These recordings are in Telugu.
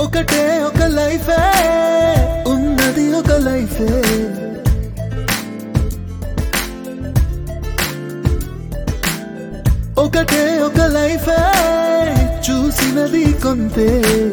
ఒకటే ఒక లైఫే ఉన్నది ఒక లైఫే ఒకటే ఒక లైఫే చూసినది కొంతే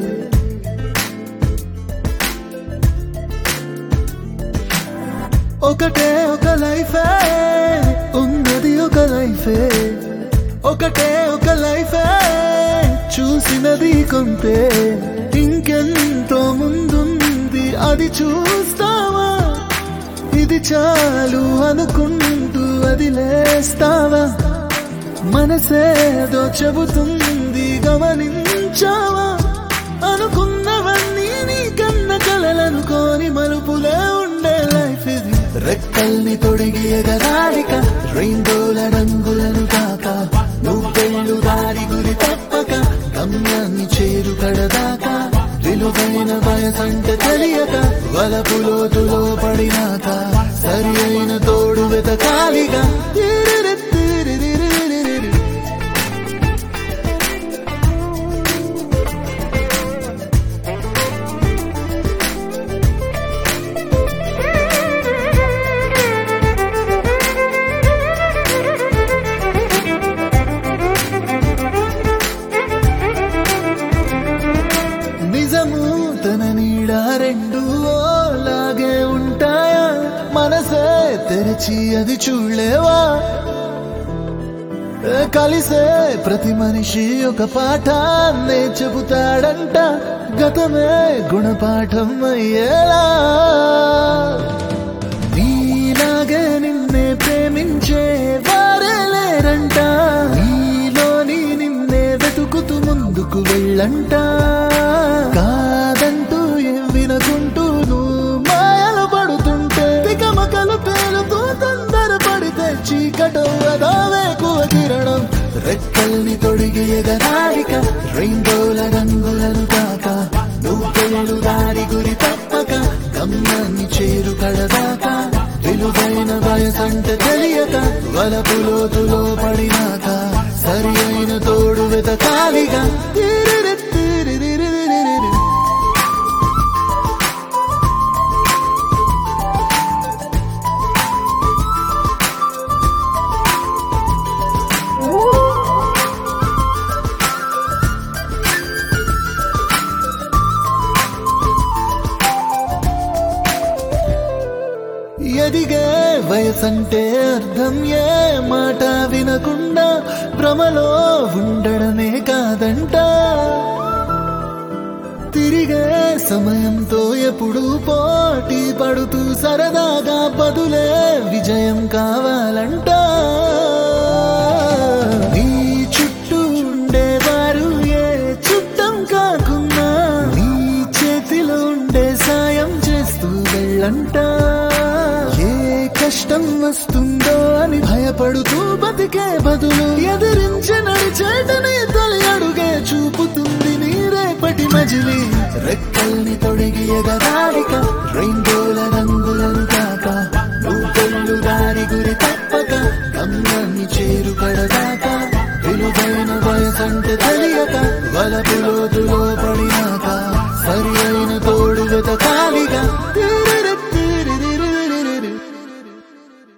ఒకటే ఒక లైఫే ఉన్నది ఒక లైఫే ఒకటే ఒక లైఫే చూసినది కొంతే ఇంకెంతో ముందుంది అది చూస్తావా ఇది చాలు అనుకుంటూ అది లేస్తావా మనసేదో చెబుతుంది గమనించావా అనుకున్నవన్నీ నీ కన్న కలలనుకోని మలుపులే ఉండే లైఫ్ ఇది రెక్కల్ని తొడిగి ఎగరాలిక రెయిన్బోల రంగులను కాక నువ్వెళ్ళు దారి గురి తప్పక గమ్యాన్ని చేరు కడదాకా విలువైన వయసంటే తెలియక వలపు లోతులో పడినాక సరి అయిన తోడు వెతకాలిగా తిరిరిరిరిరిరిరిరి. నిజము తన నీడ రెండు లాగే ఉంటాయా మనసే తెరిచి అది చూడలేవా ఏ కలిసే ప్రతి మనిషి ఒక పాఠాన్నే చెబుతాడంట గతమే గుణపాఠం అయ్యేలా నీలాగే నిన్నే ప్రేమించే వారే లేరంట నీలోని నిన్నే వెతుకుతూ ముందుకు వెళ్ళంట కాదంటూ ఏం వినకుంటూ నువ్వు మాయలు పడుతుంటే తికమకలు పేలుతూ తొందర పడితే చీకటవ్వదావే కువ కిరణం రెక్కల్ని తొడిగి ఎగరాలిక రెయిన్బోల రంగులను కాక నువ్వెళ్ళు దారి గురి తప్పక గమ్యాన్ని చేరు కడదాకా విలువైన వయసంటే తెలియక వలపు లోతులో పడినాక సరి అయిన తోడు వెతకాలిగా తిరిరి తిరిరిరిరిరిరి. ఎదిగే వయసంటే అర్థం ఏ మాట వినకుండా భ్రమలో ఉండడమే కాదంట తిరిగే సమయంతో ఎప్పుడు పోటీ పడుతూ సరదాగా బదులే విజయం కావాలంట నీ చుట్టూ ఉండేవారు ఏ చుట్టం కాకున్నా నీ చేతిలో ఉండే సాయం చేస్తూ వెళ్ళంట ఏ కష్టం వస్తుందో అని భయపడుతూ బతికే బదులు ఎదిరించి నడిచేటనే తొలి అడుగే చూపుతుంది నీ రేపటి మజిలి రెక్కల్ని తొడిగి ఎగరాలిక రెయిన్బోల రంగులను కాక నువ్వెళ్ళు దారి గురి తప్పక గమ్యాన్ని చేరు కడదాకా విలువైన వయసంటే తెలియక వలపు లోతు